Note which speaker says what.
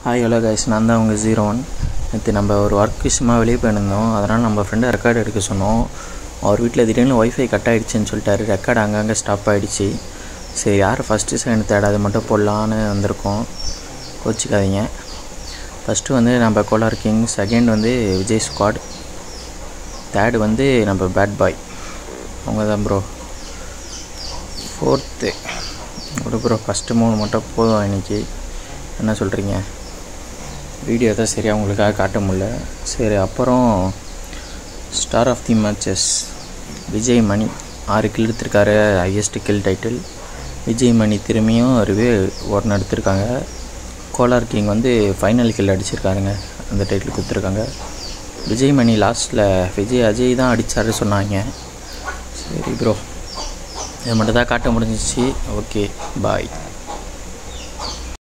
Speaker 1: hi hello guys நான் தான் உங்கள் ஜீரோ ஒன் நேற்று நம்ம ஒரு ஒர்க் விஷயமா வெளியே போயிருந்தோம் அதனால் நம்ம ஃப்ரெண்டை ரெக்கார்டு எடுக்க சொன்னோம் அவர் வீட்டில் திடீர்னு ஒய்ஃபை கட் ஆகிடுச்சின்னு சொல்லிட்டாரு ரெக்கார்டு அங்கங்கே ஸ்டாப் ஆகிடுச்சு சரி யார் ஃபஸ்ட்டு செகண்ட் தேர்ட் அது மட்டும் போடலான்னு வந்திருக்கோம் கோச்சிக்காதீங்க ஃபஸ்ட்டு வந்து நம்ம கோலார் கிங் செகண்ட் வந்து விஜய் ஸ்குவாட் தேர்டு வந்து நம்ம பேட் பாய் அவங்க தான் ப்ரோ ஃபோர்த்து ஒரு ப்ரோ ஃபஸ்ட்டு மூணு மட்டும் போதும் இன்னைக்கு என்ன சொல்கிறீங்க வீடியோ தான் சரியாக உங்களுக்காக காட்ட முடியல சரி அப்புறம் star of the matches Vijay Mani ஆறு கில் எடுத்திருக்காரு highest kill title Vijay Mani திரும்பியும் ரிவே ஒன்று எடுத்திருக்காங்க கோலார் கிங் வந்து ஃபைனல் கில் அடிச்சிருக்காருங்க அந்த டைட்டில் கொடுத்துருக்காங்க விஜய் மணி லாஸ்ட்டில் விஜய் அஜய் தான் அடித்தாரு சொன்னாங்க சரி ப்ரோ இதை மட்டும் தான் காட்ட முடிஞ்சிச்சு ஓகே பாய்